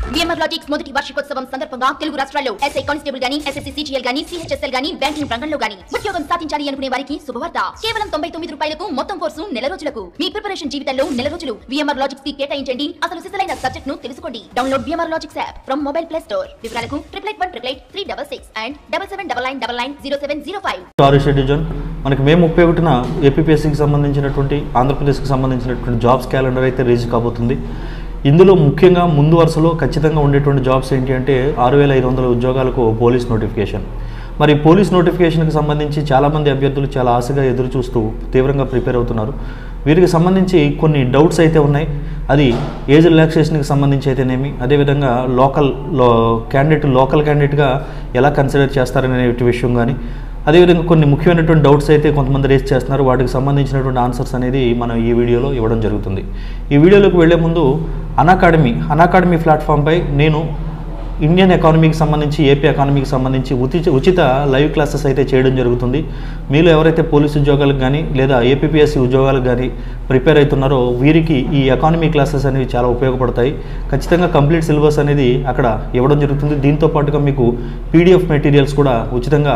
VMR logics మొదటి వార్షికోత్సవం సందర్భంగా తెలుగు రాష్ట్రాల్లో ఎస్ఐ కానిస్టేబుల్ గానీ ఎస్ఎస్సీ సిజిఎల్ గానీ సిహెచ్ఎస్ఎల్ గానీ బ్యాంకింగ్ రంగంలో గానీ ఉద్యోగం సాధించాలి అనుకునే వారికి శుభవార్త కేవలం తొంభై తొమ్మిది రూపాయలకు మొత్తం కోర్సు నెల రోజులకు మీ ప్రిపరేషన్ జీవితంలో నెల రోజులు విఎంఆర్ లాజిక్స్ కి కేటాయించండి అసలు సిసలైన సబ్జెక్ట్ ను తెలుసుకోండి download VMR logics app from mobile play store వివరాలకు triple eight one triple eight three double six and double seven double nine double nine zero seven zero five ఆరు షెడ్యూల్ మనకి May ముప్పై ఒకటిన ఏపీఎస్సికి సంబంధించినటువంటి ఆంధ్రప్రదేశ్కి సంబంధించినటువంటి జాబ్స్ క్యాలెండర్ అయితే release కాబోతుంది ఇందులో ముఖ్యంగా ముందు వరుసలో ఖచ్చితంగా ఉండేటువంటి జాబ్స్ ఏంటి అంటే ఆరు వేల ఐదు వందల ఉద్యోగాలకు పోలీస్ నోటిఫికేషన్ మరి పోలీస్ నోటిఫికేషన్కి సంబంధించి చాలామంది అభ్యర్థులు చాలా ఆశగా ఎదురు చూస్తూ తీవ్రంగా ప్రిపేర్ అవుతున్నారు వీరికి సంబంధించి కొన్ని డౌట్స్ అయితే ఉన్నాయి అది ఏజ్ రిలాక్సేషన్కి సంబంధించి అయితేనేమి అదేవిధంగా లోకల్ లో క్యాండిడేట్ లోకల్ క్యాండిడేట్గా ఎలా కన్సిడర్ చేస్తారనే విషయం కానీ అదేవిధంగా కొన్ని ముఖ్యమైనటువంటి డౌట్స్ అయితే కొంతమంది రేస్ చేస్తున్నారు వాటికి సంబంధించినటువంటి ఆన్సర్స్ అనేది మనం ఈ వీడియోలో ఇవ్వడం జరుగుతుంది ఈ వీడియోలోకి వెళ్లే ముందు అనాకాడమీ అనాకాడమీ ప్లాట్ఫామ్పై నేను ఇండియన్ ఎకానమీకి సంబంధించి ఏపీ ఎకానమీకి సంబంధించి ఉచిత ఉచిత లైవ్ క్లాసెస్ అయితే చేయడం జరుగుతుంది మీలో ఎవరైతే పోలీస్ ఉద్యోగాలకు కానీ లేదా ఏపీపీఎస్సీ ఉద్యోగాలకు కానీ ప్రిపేర్ అవుతున్నారో వీరికి ఈ ఎకానమీ క్లాసెస్ అనేవి చాలా ఉపయోగపడతాయి ఖచ్చితంగా కంప్లీట్ సిలబస్ అనేది అక్కడ ఇవ్వడం జరుగుతుంది దీంతో పాటుగా మీకు పీడిఎఫ్ మెటీరియల్స్ కూడా ఉచితంగా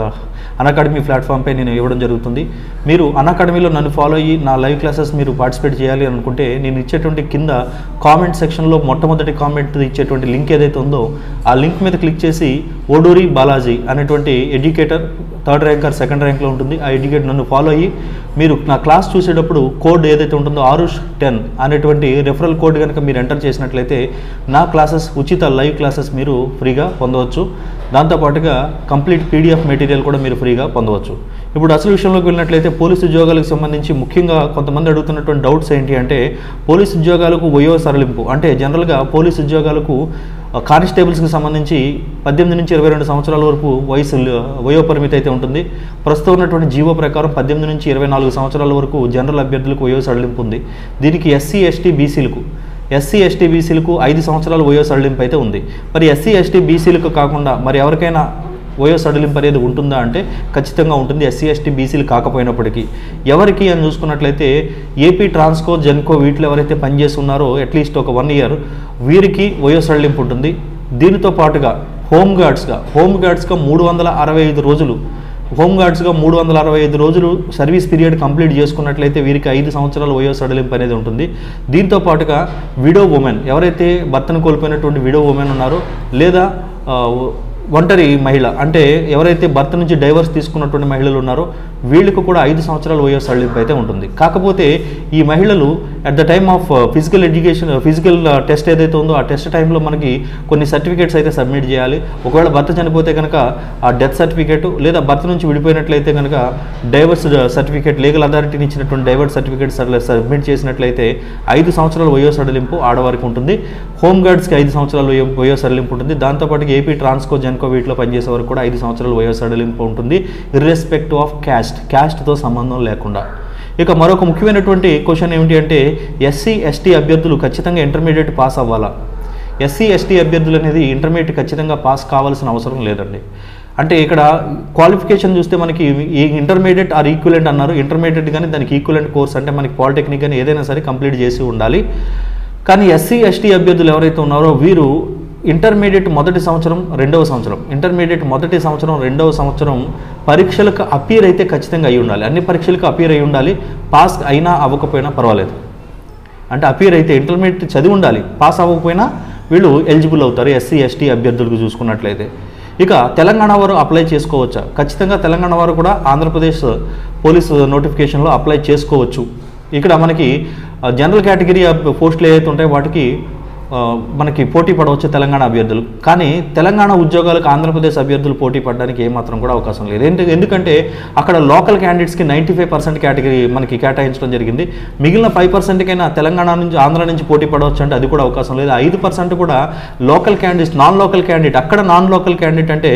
అనాకాడమీ ప్లాట్ఫామ్పై నేను ఇవ్వడం జరుగుతుంది మీరు అనాకాడమీలో నన్ను ఫాలో అయ్యి నా లైవ్ క్లాసెస్ మీరు పార్టిసిపేట్ చేయాలి అనుకుంటే నేను ఇచ్చేటువంటి కింద కామెంట్ సెక్షన్లో మొట్టమొదటి కామెంట్ ఇచ్చేటువంటి లింక్ ఏదైతే ఉందో ఆ లింక్ మీద క్లిక్ చేసి ఓడూరి బాలాజీ అనేటువంటి educator third rank or second ర్యాంక్లో ఉంటుంది ఆ ఎడ్యుకేటర్ నన్ను ఫాలో అయ్యి మీరు నా క్లాస్ చూసేటప్పుడు కోడ్ ఏదైతే ఉంటుందో ఆరుష్ టెన్ అనేటువంటి రెఫరల్ కోడ్ కనుక మీరు ఎంటర్ చేసినట్లయితే నా క్లాసెస్ ఉచిత లైవ్ క్లాసెస్ మీరు ఫ్రీగా పొందవచ్చు దాంతోపాటుగా కంప్లీట్ పీడిఎఫ్ మెటీరియల్ కూడా మీరు ఫ్రీగా పొందవచ్చు ఇప్పుడు అసలు విషయంలోకి వెళ్ళినట్లయితే పోలీసు ఉద్యోగాలకు సంబంధించి ముఖ్యంగా కొంతమంది అడుగుతున్నటువంటి డౌట్స్ ఏంటి అంటే పోలీసు ఉద్యోగాలకు వయో సరళింపు అంటే జనరల్గా పోలీసు ఉద్యోగాలకు కానిస్టేబుల్స్కి సంబంధించి పద్దెనిమిది నుంచి ఇరవై రెండు సంవత్సరాల వరకు వయసు వయో పరిమితి అయితే ఉంటుంది ప్రస్తుతం ఉన్నటువంటి జీవో ప్రకారం పద్దెనిమిది నుంచి ఇరవై నాలుగు సంవత్సరాల వరకు జనరల్ అభ్యర్థులకు వయో సడలింపు ఉంది దీనికి ఎస్సీ ఎస్టీ బీసీలకు ఎస్సీ ఎస్టీ బీసీలకు ఐదు సంవత్సరాల వయో సడలింపు అయితే ఉంది మరి ఎస్సీ ఎస్టీ బీసీలకు కాకుండా మరి ఎవరికైనా వయో సడలింపు అనేది ఉంటుందా అంటే ఖచ్చితంగా ఉంటుంది ఎస్సీ ఎస్టీ బీసీలు కాకపోయినప్పటికీ ఎవరికి అని చూసుకున్నట్లయితే ఏపీ ట్రాన్స్కో జెన్కో వీటిలో ఎవరైతే పనిచేస్తున్నారో అట్లీస్ట్ ఒక వన్ ఇయర్ వీరికి వయో సడలింపు ఉంటుంది దీనితో పాటుగా హోమ్ గార్డ్స్గా హోమ్ గార్డ్స్గా మూడు వందల అరవై ఐదు రోజులు హోమ్ గార్డ్స్గా మూడు వందల అరవై ఐదు రోజులు సర్వీస్ పీరియడ్ కంప్లీట్ చేసుకున్నట్లయితే వీరికి ఐదు సంవత్సరాల వయో సడలింపు అనేది ఉంటుంది దీంతో పాటుగా విడో ఉమెన్ ఎవరైతే భర్తను కోల్పోయినటువంటి విడో ఉమెన్ ఉన్నారో లేదా ఆ, ఒంటరి మహిళ అంటే ఎవరైతే భర్త నుంచి డైవర్స్ తీసుకున్నటువంటి మహిళలు ఉన్నారో వీళ్ళకు కూడా ఐదు సంవత్సరాల వయో సడలింపు అయితే ఉంటుంది కాకపోతే ఈ మహిళలు at the time of physical education physical test ఏదైతే ఉందో ఆ టెస్ట్ టైంలో మనకి కొన్ని సర్టిఫికేట్స్ అయితే సబ్మిట్ చేయాలి ఒకవేళ భర్త చనిపోతే కనుక ఆ డెత్ సర్టిఫికేట్ లేదా భర్త నుంచి విడిపోయినట్లయితే కనుక డైవర్స్ సర్టిఫికేట్ లీగల్ అథారిటీని ఇచ్చినటువంటి డైవర్స్ సర్టిఫికేట్ సబ్మిట్ చేసినట్లయితే ఐదు సంవత్సరాల వయో సడలింపు ఆడవారికి ఉంటుంది హోమ్ గార్డ్స్కి ఐదు సంవత్సరాల వయో వయో సడలింపు ఉంటుంది దాంతోపాటు ఏపీ ట్రాన్స్కో జెన్కో వీటిలో పనిచేసే వరకు కూడా ఐదు సంవత్సరాల వయో సడలింపు ఉంటుంది ఇర్రెస్పెక్ట్ ఆఫ్ క్యాస్ట్ క్యాస్ట్తో సంబంధం లేకుండా ఇక మరొక ముఖ్యమైనటువంటి క్వశ్చన్ ఏమిటి అంటే ఎస్సీ ఎస్టీ అభ్యర్థులు ఖచ్చితంగా ఇంటర్మీడియట్ పాస్ అవ్వాలా ఎస్సీ ఎస్టీ అభ్యర్థులు అనేది ఇంటర్మీడియట్ ఖచ్చితంగా పాస్ కావాల్సిన అవసరం లేదండి అంటే ఇక్కడ క్వాలిఫికేషన్ చూస్తే మనకి ఈ ఇంటర్మీడియట్ ఆర్ ఈక్వలెంట్ అన్నారు ఇంటర్మీడియట్ కానీ దానికి ఈక్వలెంట్ కోర్స్ అంటే మనకి పాలిటెక్నిక్ కానీ ఏదైనా సరే కంప్లీట్ చేసి ఉండాలి కానీ ఎస్సీ ఎస్టీ అభ్యర్థులు ఎవరైతే ఉన్నారో వీరు ఇంటర్మీడియట్ మొదటి సంవత్సరం రెండవ సంవత్సరం ఇంటర్మీడియట్ మొదటి సంవత్సరం రెండవ సంవత్సరం పరీక్షలకు అపీర్ అయితే ఖచ్చితంగా అయి ఉండాలి అన్ని పరీక్షలకు అపీర్ అయి ఉండాలి పాస్ అయినా అవ్వకపోయినా పర్వాలేదు అంటే అపీర్ అయితే ఇంటర్మీడియట్ చదివి ఉండాలి పాస్ అవ్వకపోయినా వీళ్ళు ఎలిజిబుల్ అవుతారు ఎస్సీ ఎస్టీ అభ్యర్థులకు చూసుకున్నట్లయితే ఇక తెలంగాణ వారు అప్లై చేసుకోవచ్చా ఖచ్చితంగా తెలంగాణ వారు కూడా ఆంధ్రప్రదేశ్ పోలీసు నోటిఫికేషన్లో అప్లై చేసుకోవచ్చు ఇక్కడ మనకి ఆ, జనరల్ కేటగిరీ అబ్- పోస్టులు ఏవైతే ఉంటాయో వాటికి ఆ, మనకి పోటీ పడవచ్చు తెలంగాణ అభ్యర్థులు కానీ తెలంగాణ ఉద్యోగాలకు ఆంధ్రప్రదేశ్ అభ్యర్థులు పోటీ పడడానికి ఏమాత్రం కూడా అవకాశం లేదు ఏంటి ఎందుకంటే అక్కడ లోకల్ క్యాండిడేట్స్కి నైంటీ ఫైవ్ పర్సెంట్ కేటగిరీ మనకి కేటాయించడం జరిగింది మిగిలిన ఫైవ్ పర్సెంట్కైనా తెలంగాణ నుంచి ఆంధ్ర నుంచి పోటీ పడవచ్చు అంటే అది కూడా అవకాశం లేదు ఐదు పర్సెంట్ కూడా local candidates non local candidate అక్కడ నాన్ లోకల్ క్యాండిడేట్ అంటే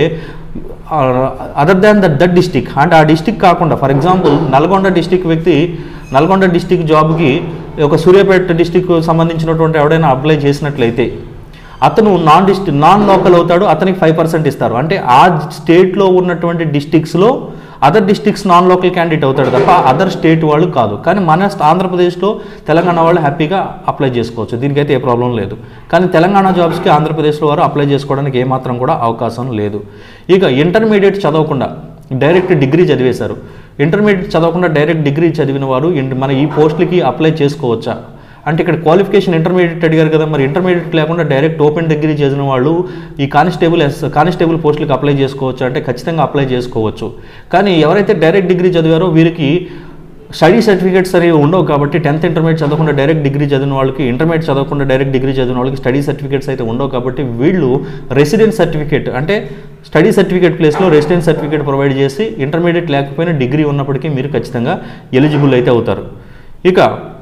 other than that that district అంటే ఆ డిస్టిక్ కాకుండా ఫర్ ఎగ్జాంపుల్ నల్గొండ డిస్టిక్ వ్యక్తి నల్గొండ డిస్టిక్ జాబ్కి ఒక సూర్యాపేట డిస్టిక్ సంబంధించినటువంటి ఎవడైనా అప్లై చేసినట్లయితే అతను నాన్ డిస్టి నాన్ లోకల్ అవుతాడు అతనికి ఫైవ్ పర్సెంట్ ఇస్తారు అంటే ఆ స్టేట్లో ఉన్నటువంటి డిస్టిక్స్లో other districts non local candidate అవుతాడు తప్ప అదర్ స్టేట్ వాళ్ళు కాదు కానీ మన ఆంధ్రప్రదేశ్లో తెలంగాణ వాళ్ళు హ్యాపీగా అప్లై చేసుకోవచ్చు దీనికైతే ఏ ప్రాబ్లం లేదు కానీ తెలంగాణ జాబ్స్కి ఆంధ్రప్రదేశ్లో వారు అప్లై చేసుకోవడానికి ఏమాత్రం కూడా అవకాశం లేదు ఇక ఇంటర్మీడియట్ చదవకుండా డైరెక్ట్ డిగ్రీ చదివేశారు ఇంటర్మీడియట్ చదవకుండా డైరెక్ట్ డిగ్రీ చదివిన వారు ఇంట- మన ఈ పోస్టులకి అప్లై చేసుకోవచ్చా అంటే ఇక్కడ క్వాలిఫికేషన్ ఇంటర్మీడియట్ అడిగారు కదా మరి ఇంటర్మీడియట్ లేకుండా డైరెక్ట్ ఓపెన్ డిగ్రీ చదివిన వాళ్ళు ఈ కానిస్టేబుల్ ఎస్ కానిస్టేబుల్ పోస్టులకు అప్లై చేసుకోవచ్చు అంటే ఖచ్చితంగా అప్లై చేసుకోవచ్చు కానీ ఎవరైతే డైరెక్ట్ డిగ్రీ చదివారో వీరికి స్టడీ సర్టిఫికేట్స్ అనేవి ఉండవు కాబట్టి టెన్త్ ఇంటర్మీడియట్ చదవకుండా డైరెక్ట్ డిగ్రీ చదివిన వాళ్ళకి ఇంటర్మీడియట్ చదవకుండా డైరెక్ట్ డిగ్రీ చదివిన వాళ్ళకి స్టడీ సర్టిఫికేట్స్ అయితే ఉండవు కాబట్టి వీళ్ళు రెసిడెంట్ సర్టిఫికేట్ అంటే స్టడీ సర్టిఫికేట్ ప్లేస్లో రెసిడెంట్ సర్టిఫికేట్ ప్రొవైడ్ చేసి ఇంటర్మీడియట్ లేకపోయినా డిగ్రీ ఉన్నప్పటికీ మీరు ఖచ్చితంగా ఎలిజిబుల్ అయితే అవుతారు ఇక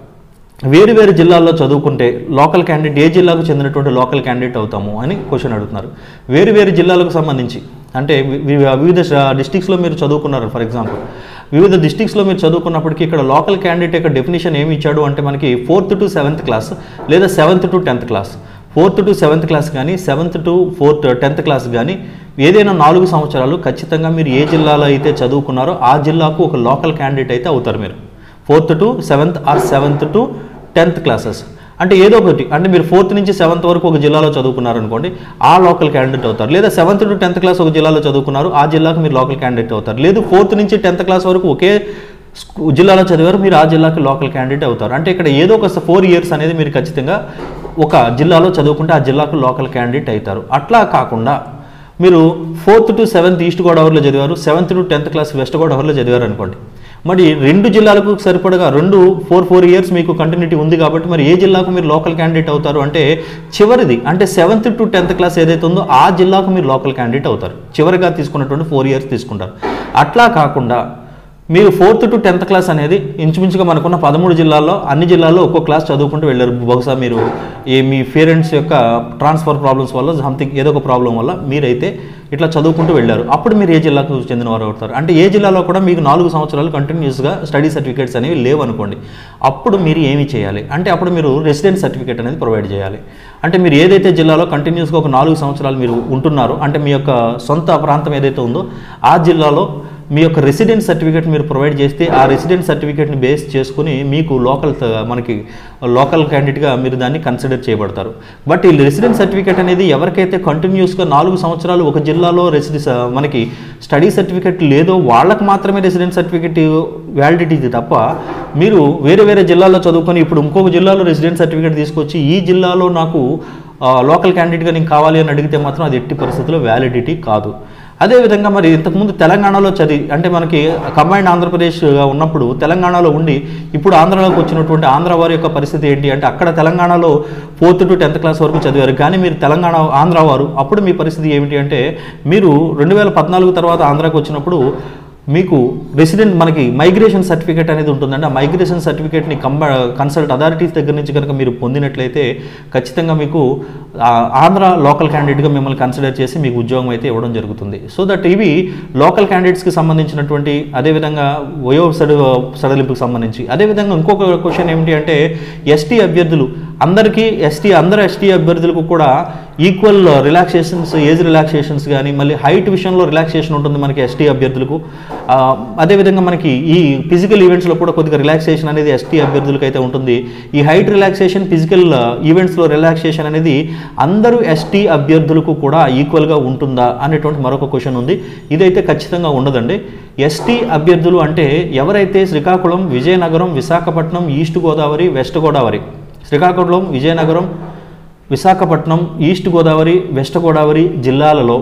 వేరు వేరు జిల్లాల్లో చదువుకుంటే లోకల్ క్యాండిడేట్ ఏ జిల్లాకు చెందినటువంటి లోకల్ క్యాండిడేట్ అవుతాము అని క్వశ్చన్ అడుగుతున్నారు వేరు వేరు జిల్లాలకు సంబంధించి అంటే వి- వి- వివిధ డిస్టిక్స్లో మీరు చదువుకున్నారు ఫర్ ఎగ్జాంపుల్ వివిధ డిస్టిక్స్లో మీరు చదువుకున్నప్పటికీ ఇక్కడ లోకల్ క్యాండిడేట్ యొక్క డెఫినేషన్ ఏమి ఇచ్చాడు అంటే మనకి ఫోర్త్ టు సెవెంత్ క్లాస్ లేదా seventh to tenth class fourth to seventh class కానీ seventh to fourth tenth class కానీ ఏదైనా నాలుగు సంవత్సరాలు ఖచ్చితంగా మీరు ఏ జిల్లాలో అయితే చదువుకున్నారో ఆ జిల్లాకు ఒక లోకల్ క్యాండిడేట్ అయితే అవుతారు మీరు fourth to seventh or seventh to tenth classes అంటే ఏదో ఒకటి అంటే మీరు ఫోర్త్ నుంచి సెవెంత్ వరకు ఒక జిల్లాలో చదువుకున్నారు అనుకోండి ఆ లోకల్ క్యాండిడేట్ అవుతారు లేదా సెవెంత్ టు టెన్త్ క్లాస్ ఒక జిల్లాలో చదువుకున్నారు ఆ జిల్లాకు మీరు లోకల్ క్యాండిడేట్ అవుతారు లేదు ఫోర్త్ నుంచి టెన్త్ క్లాస్ వరకు ఒకే స్కూ- జిల్లాలో చదివారు మీరు ఆ జిల్లాకి లోకల్ క్యాండిడేట్ అవుతారు అంటే ఇక్కడ ఏదో ఒక ఫోర్ ఇయర్స్ అనేది మీరు ఖచ్చితంగా ఒక జిల్లాలో చదువుకుంటే ఆ జిల్లాకు లోకల్ క్యాండిడేట్ అవుతారు అట్లా కాకుండా మీరు ఫోర్త్ టు సెవెంత్ ఈస్ట్ గోదావరిలో చదివారు seventh to tenth class west గోదావరిలో చదివారు అనుకోండి మరి రెండు జిల్లాలకు సరిపడగా రెండు ఫోర్ ఫోర్ ఇయర్స్ మీకు కంటిన్యూటీ ఉంది కాబట్టి మరి ఏ జిల్లాకు మీరు లోకల్ క్యాండిడేట్ అవుతారు అంటే చివరిది అంటే సెవెంత్ టు టెన్త్ క్లాస్ ఏదైతే ఉందో ఆ జిల్లాకు మీరు లోకల్ క్యాండిడేట్ అవుతారు చివరిగా తీసుకున్నటువంటి ఫోర్ ఇయర్స్ తీసుకుంటారు అట్లా కాకుండా మీరు ఫోర్త్ టు టెన్త్ క్లాస్ అనేది ఇంచుమించుగా మనకున్న పదమూడు జిల్లాల్లో అన్ని జిల్లాల్లో ఒక్కో క్లాస్ చదువుకుంటూ వెళ్ళారు బహుశా మీరు ఏ మీ పేరెంట్స్ యొక్క ట్రాన్స్ఫర్ ప్రాబ్లమ్స్ వల్ల సంథింగ్ ఏదో ఒక ప్రాబ్లం వల్ల మీరైతే ఇట్లా చదువుకుంటూ వెళ్ళారు అప్పుడు మీరు ఏ జిల్లాకు చెందిన వారు అవుతారు అంటే ఏ జిల్లాలో కూడా మీకు నాలుగు సంవత్సరాలు కంటిన్యూస్గా స్టడీ సర్టిఫికేట్స్ అనేవి లేవు అనుకోండి అప్పుడు మీరు ఏమి చేయాలి అంటే అప్పుడు మీరు రెసిడెంట్ సర్టిఫికేట్ అనేది ప్రొవైడ్ చేయాలి అంటే మీరు ఏదైతే జిల్లాలో కంటిన్యూస్గా ఒక నాలుగు సంవత్సరాలు మీరు ఉంటున్నారో అంటే మీ యొక్క సొంత ప్రాంతం ఏదైతే ఉందో ఆ జిల్లాలో మీ యొక్క రెసిడెంట్ సర్టిఫికేట్ మీరు ప్రొవైడ్ చేస్తే ఆ రెసిడెంట్ సర్టిఫికేట్ని బేస్ చేసుకుని మీకు లోకల్ త- మనకి లోకల్ క్యాండిడేట్గా మీరు దాన్ని కన్సిడర్ చేయబడతారు బట్ ఈ రెసిడెంట్ సర్టిఫికేట్ అనేది ఎవరికైతే కంటిన్యూస్గా నాలుగు సంవత్సరాలు ఒక జిల్లాలో రెసిడెన్స్ మనకి స్టడీ సర్టిఫికేట్ లేదో వాళ్ళకి మాత్రమే రెసిడెంట్ సర్టిఫికేట్ వ్యాలిడిటీ ఇది తప్ప మీరు వేరే వేరే జిల్లాలో చదువుకొని ఇప్పుడు ఇంకొక జిల్లాలో రెసిడెంట్ సర్టిఫికేట్ తీసుకొచ్చి ఈ జిల్లాలో నాకు ఆ, లోకల్ క్యాండిడేట్గా నేను కావాలి అని అడిగితే మాత్రం అది ఎట్టి పరిస్థితుల్లో వ్యాలిడిటీ కాదు అదేవిధంగా మరి ఇంతకుముందు తెలంగాణలో చదివి అంటే మనకి కంబైన్డ్ ఆంధ్రప్రదేశ్గా ఉన్నప్పుడు తెలంగాణలో ఉండి ఇప్పుడు ఆంధ్రాలోకి వచ్చినటువంటి ఆంధ్ర వారి యొక్క పరిస్థితి ఏంటి అంటే అక్కడ తెలంగాణలో ఫోర్త్ టు టెన్త్ క్లాస్ వరకు చదివారు కానీ మీరు తెలంగాణ ఆంధ్ర వారు అప్పుడు మీ పరిస్థితి ఏమిటి అంటే మీరు రెండు వేల పద్నాలుగు తర్వాత ఆంధ్రాకి వచ్చినప్పుడు మీకు రెసిడెంట్ మనకి మైగ్రేషన్ సర్టిఫికేట్ అనేది ఉంటుందండి ఆ మైగ్రేషన్ సర్టిఫికేట్ని కంబ కన్సల్ట్ అథారిటీస్ దగ్గర నుంచి కనుక మీరు పొందినట్లయితే ఖచ్చితంగా మీకు ఆ, ఆంధ్ర లోకల్ క్యాండిడేట్గా మిమ్మల్ని కన్సిడర్ చేసి మీకు ఉద్యోగం అయితే ఇవ్వడం జరుగుతుంది సో దట్ ఇవి లోకల్ క్యాండిడేట్స్కి సంబంధించినటువంటి అదేవిధంగా వయో సడు సడలింపుకి సంబంధించి అదేవిధంగా ఇంకొక క్వశ్చన్ ఏమిటి అంటే ఎస్టీ అభ్యర్థులు అందరికీ ఎస్టీ అందరు ఎస్టీ అభ్యర్థులకు కూడా ఈక్వల్ రిలాక్సేషన్స్ ఏజ్ రిలాక్సేషన్స్ కానీ మళ్ళీ హైట్ విషయంలో రిలాక్సేషన్ ఉంటుంది మనకి ఎస్టీ అభ్యర్థులకు ఆ, అదేవిధంగా మనకి ఈ ఫిజికల్ ఈవెంట్స్లో కూడా కొద్దిగా రిలాక్సేషన్ అనేది ఎస్టీ అభ్యర్థులకు అయితే ఉంటుంది ఈ హైట్ రిలాక్సేషన్ ఫిజికల్ ఈవెంట్స్లో రిలాక్సేషన్ అనేది అందరూ ఎస్టీ అభ్యర్థులకు కూడా ఈక్వల్గా ఉంటుందా అనేటువంటి మరొక క్వశ్చన్ ఉంది ఇదైతే ఖచ్చితంగా ఉండదండి ఎస్టీ అభ్యర్థులు అంటే ఎవరైతే Srikakulam Vizianagaram Visakhapatnam east Godavari west Godavari Srikakulam Vizianagaram Visakhapatnam east Godavari west Godavari జిల్లాలలో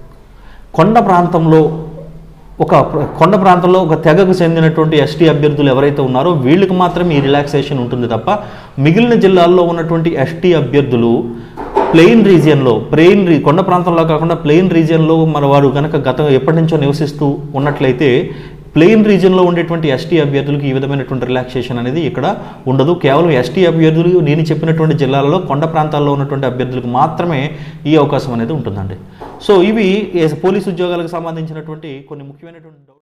కొండ ప్రాంతంలో ఒక ప్ర- కొండ ప్రాంతంలో ఒక తెగకు చెందినటువంటి ఎస్టీ అభ్యర్థులు ఎవరైతే ఉన్నారో వీళ్ళకి మాత్రమే ఈ రిలాక్సేషన్ ఉంటుంది తప్ప మిగిలిన జిల్లాల్లో ఉన్నటువంటి ఎస్టీ అభ్యర్థులు ప్లెయిన్ రీజియన్లో ప్లెయిన్ రీ కొండ ప్రాంతంలో కాకుండా ప్లెయిన్ రీజియన్లో మన వారు కనుక గత ఎప్పటి నుంచో నివసిస్తూ ఉన్నట్లయితే ప్లెయిన్ రీజియన్లో ఉండేటువంటి ఎస్టీ అభ్యర్థులకు ఈ విధమైనటువంటి రిలాక్సేషన్ అనేది ఇక్కడ ఉండదు కేవలం ఎస్టీ అభ్యర్థులు నేను చెప్పినటువంటి జిల్లాలలో కొండ ప్రాంతాల్లో ఉన్నటువంటి అభ్యర్థులకు మాత్రమే ఈ అవకాశం అనేది ఉంటుందండి సో ఇవి ఏ- పోలీసు ఉద్యోగాలకు సంబంధించినటువంటి కొన్ని ముఖ్యమైనటువంటి